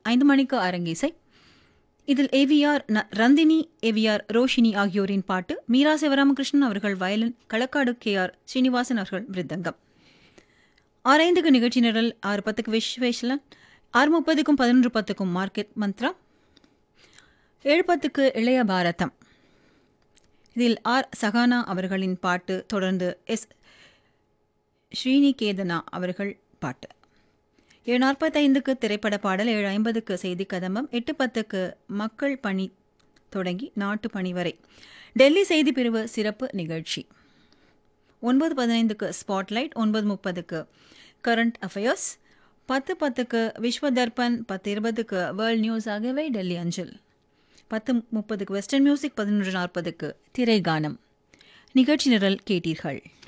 ஐந்து மணிக்கு அரங்கேசை இதில் ஏவிஆர் ந- ரந்தினி ஏவிஆர் ரோஷினி ஆகியோரின் பாட்டு மீரா சிவராமகிருஷ்ணன் அவர்கள் violin Kalakkad K R Srinivasan அவர்கள் மிருதங்கம் ஆறு ஐந்துக்கு நிகழ்ச்சி நிரல் ஆறு பத்துக்கு விஸ்வேஸ்வரன் ஆறு முப்பதுக்கும் பதினொன்று பத்துக்கும் மார்க்கெட் மந்த்ரா ஏழு பத்துக்கு இளைய பாரதம் இதில் ஆர் சகானா அவர்களின் பாட்டு தொடர்ந்து எஸ் ஸ்ரீனிகேதனா அவர்கள் பாட்டு ஏழு நாற்பத்தைந்துக்கு திரைப்பட பாடல் ஏழு ஐம்பதுக்கு செய்தி கதம்பம் எட்டு பத்துக்கு மக்கள் பணி தொடங்கி நாட்டு பணி வரை டெல்லி செய்தி பிரிவு சிறப்பு நிகழ்ச்சி ஒன்பது பதினைந்துக்கு ஸ்பாட்லைட் ஒன்பது முப்பதுக்கு கரண்ட் அஃபேர்ஸ் பத்து பத்துக்கு விஸ்வ தர்பன் பத்து இருபதுக்கு வேர்ல்ட் நியூஸ் ஆகியவை டெல்லி அஞ்சல் பத்து முப்பதுக்கு வெஸ்டர்ன் மியூசிக் பதினொன்று நாற்பதுக்கு திரைகானம் நிகழ்ச்சி நிரல் கேட்டீர்கள்